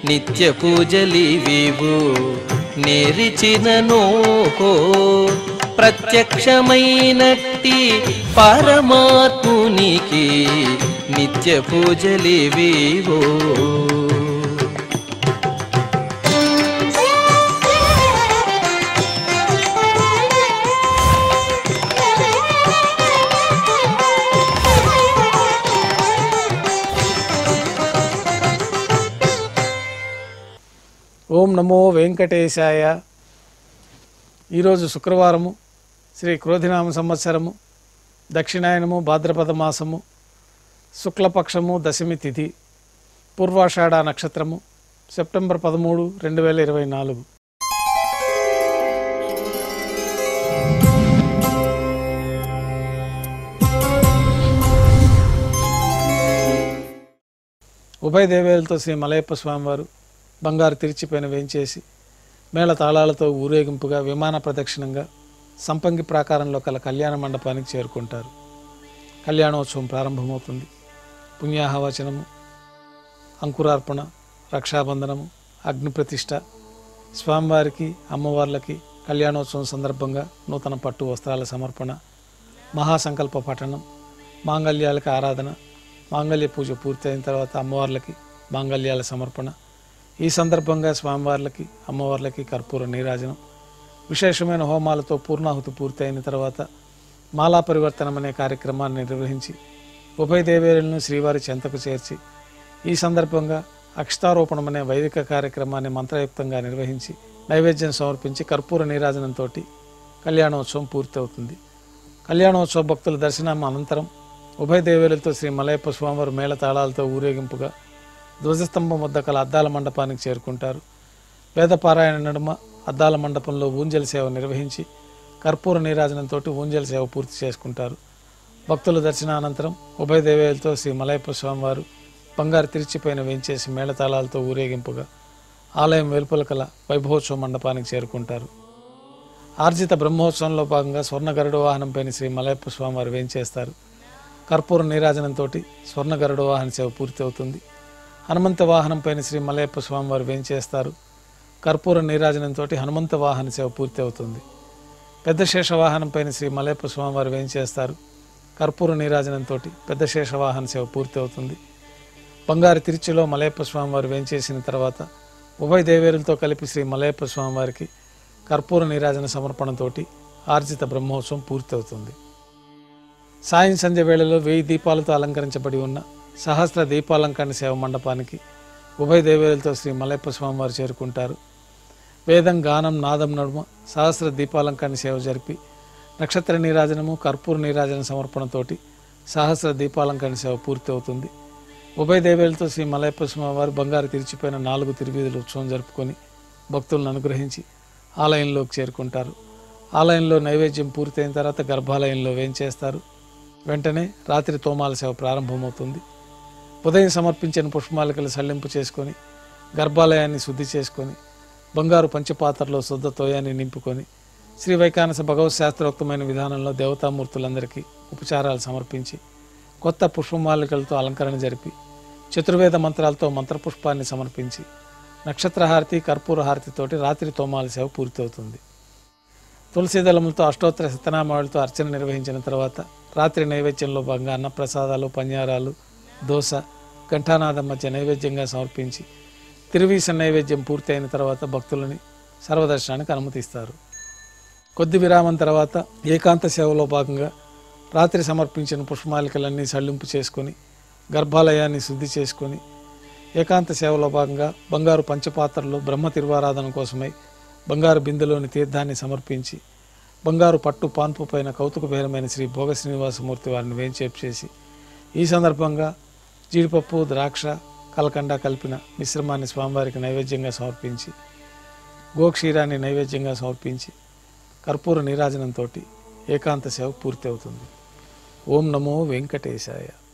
నిత్య పూజలివివు నేరిచిన నోహో ప్రత్యక్షమైనట్టి పరమాత్మునికి నిత్య పూజలివివో ఓం నమో వెంకటేశాయ ఈరోజు శుక్రవారము శ్రీ క్రోధినామ సంవత్సరము దక్షిణాయనము భాద్రపద మాసము శుక్లపక్షము దశమి తిథి పూర్వాషాఢ నక్షత్రము సెప్టెంబర్ పదమూడు రెండు వేల ఇరవై నాలుగు ఉభయ దేవేలతో శ్రీ మలయప్ప స్వామివారు బంగారు తిరిచిపైన వేంచేసి మేళ తాళాలతో ఊరేగింపుగా విమాన ప్రదక్షిణంగా సంపంగి ప్రాకారంలో కల కళ్యాణ మండపానికి చేరుకుంటారు కళ్యాణోత్సవం ప్రారంభమవుతుంది పుణ్యాహవచనము అంకురార్పణ రక్షాబంధనము అగ్ని ప్రతిష్ట స్వామివారికి అమ్మవార్లకి కళ్యాణోత్సవం సందర్భంగా నూతన పట్టు వస్త్రాల సమర్పణ మహాసంకల్ప పఠనం మాంగళ్యాలకి ఆరాధన మాంగళ్య పూజ పూర్తయిన తర్వాత అమ్మవార్లకి మాంగళ్యాల సమర్పణ ఈ సందర్భంగా స్వామివార్లకి అమ్మవార్లకి కర్పూర నీరాజనం విశేషమైన హోమాలతో పూర్ణాహుతి పూర్తయిన తర్వాత మాలా పరివర్తనం అనే కార్యక్రమాన్ని నిర్వహించి ఉభయ దేవేరులను శ్రీవారి చెంతకు చేర్చి ఈ సందర్భంగా అక్షతారోపణం అనే వైదిక కార్యక్రమాన్ని మంత్రయుక్తంగా నిర్వహించి నైవేద్యం సమర్పించి కర్పూర నీరాజనంతో కళ్యాణోత్సవం పూర్తవుతుంది కళ్యాణోత్సవ భక్తుల దర్శనం అనంతరం ఉభయ దేవేలతో శ్రీ మలయప్ప స్వామివారి మేళ తాళాలతో ఊరేగింపుగా ధ్వజస్తంభం వద్ద కల అద్దాల మండపానికి చేరుకుంటారు వేదపారాయణ నడుమ అద్దాల మండపంలో ఊంజల్ సేవ నిర్వహించి కర్పూర నీరాజనంతో ఊంజల్ సేవ పూర్తి చేసుకుంటారు భక్తుల దర్శనానంతరం ఉభయ దేవేలతో శ్రీ మలయప్ప స్వామివారు బంగారు తిరిచిపైన వేంచేసి మేళతాళాలతో ఊరేగింపుగా ఆలయం వెలుపల కల వైభవోత్సవ మండపానికి చేరుకుంటారు ఆర్జిత బ్రహ్మోత్సవంలో భాగంగా స్వర్ణ గరుడ వాహనంపైన శ్రీ మలయప్ప స్వామివారు వేంచేస్తారు కర్పూర నీరాజనంతో స్వర్ణ గరుడ వాహన సేవ పూర్తి అవుతుంది హనుమంత వాహనంపైన శ్రీ మలయప్ప స్వామివారు వేంచేస్తారు కర్పూర నీరాజనంతో హనుమంత వాహన సేవ పూర్తి అవుతుంది పెద్ద శేష వాహనంపైన శ్రీ మలయప్ప స్వామివారు వేంచేస్తారు కర్పూర నీరాజనంతో పెద్ద శేష వాహన సేవ పూర్తి అవుతుంది బంగారు తిరుచిలో మలయప్ప స్వామివారు వేంచేసిన తర్వాత ఉభయ దేవేరులతో కలిపి శ్రీ మలయప్ప స్వామివారికి కర్పూర నీరాజన సమర్పణతోటి ఆర్జిత బ్రహ్మోత్సవం పూర్తవుతుంది సాయం సంధ్య వేళలో వెయ్యి దీపాలతో అలంకరించబడి ఉన్న సహస్ర దీపాలంకరణ సేవ మండపానికి ఉభయ దేవేరులతో శ్రీ మలయప్ప స్వామివారు చేరుకుంటారు వేదం గానం నాదం నడుమ సహస్ర దీపాలంకరణ సేవ జరిపి నక్షత్ర నీరాజనము కర్పూర నీరాజన సమర్పణతోటి సహస్ర దీపాలంకరణ సేవ పూర్తి అవుతుంది ఉభయ దేవేలతో శ్రీ మలయప్ప స్వామివారు బంగారు తిరిచిపోయిన నాలుగు తిరువీధుల ఉత్సవం జరుపుకొని భక్తులను అనుగ్రహించి ఆలయంలోకి చేరుకుంటారు ఆలయంలో నైవేద్యం పూర్తయిన తర్వాత గర్భాలయంలో వేంచేస్తారు వెంటనే రాత్రి తోమాల సేవ ప్రారంభమవుతుంది ఉదయం సమర్పించిన పుష్పమాలికలు సల్లింపు చేసుకొని గర్భాలయాన్ని శుద్ధి చేసుకొని బంగారు పంచపాత్రలో శుద్ధ తోయాన్ని నింపుకొని శ్రీ వైకానస భగవత్ శాస్త్రోక్తమైన విధానంలో దేవతామూర్తులందరికీ ఉపచారాలు సమర్పించి కొత్త పుష్పమాలికలతో అలంకరణ జరిపి చతుర్వేద మంత్రాలతో మంత్రపుష్పాన్ని సమర్పించి నక్షత్రహారతి కర్పూర హారతితోటి రాత్రి తోమాల సేవ పూర్తవుతుంది తులసి దళములతో అష్టోత్తర శతనామాలతో అర్చన నిర్వహించిన తర్వాత రాత్రి నైవేద్యంలో భాగంగా అన్నప్రసాదాలు పన్యారాలు దోశ ఘంటానాదం మధ్య నైవేద్యంగా సమర్పించి తిరువీస నైవేద్యం పూర్తయిన తర్వాత భక్తులని సర్వదర్శనానికి అనుమతిస్తారు కొద్ది విరామం తర్వాత ఏకాంత సేవలో భాగంగా రాత్రి సమర్పించిన పుష్పమాలికలన్నీ సళ్ళింపు చేసుకొని గర్భాలయాన్ని శుద్ధి చేసుకొని ఏకాంత సేవలో భాగంగా బంగారు పంచపాత్రలో బ్రహ్మ తిరువారాధన కోసమై బంగారు బిందెలోని తీర్థాన్ని సమర్పించి బంగారు పట్టు పాన్పు పైన కౌతుకభేరమైన శ్రీ భోగ శ్రీనివాసమూర్తి వారిని వేంచేపు చేసి ఈ సందర్భంగా జీడిపప్పు ద్రాక్ష కలకండ కలిపిన మిశ్రమాన్ని స్వామివారికి నైవేద్యంగా సమర్పించి గోక్షీరాన్ని నైవేద్యంగా సమర్పించి కర్పూర నీరాజనంతో ఏకాంత సేవ పూర్తి అవుతుంది ఓం నమో వెంకటేశాయ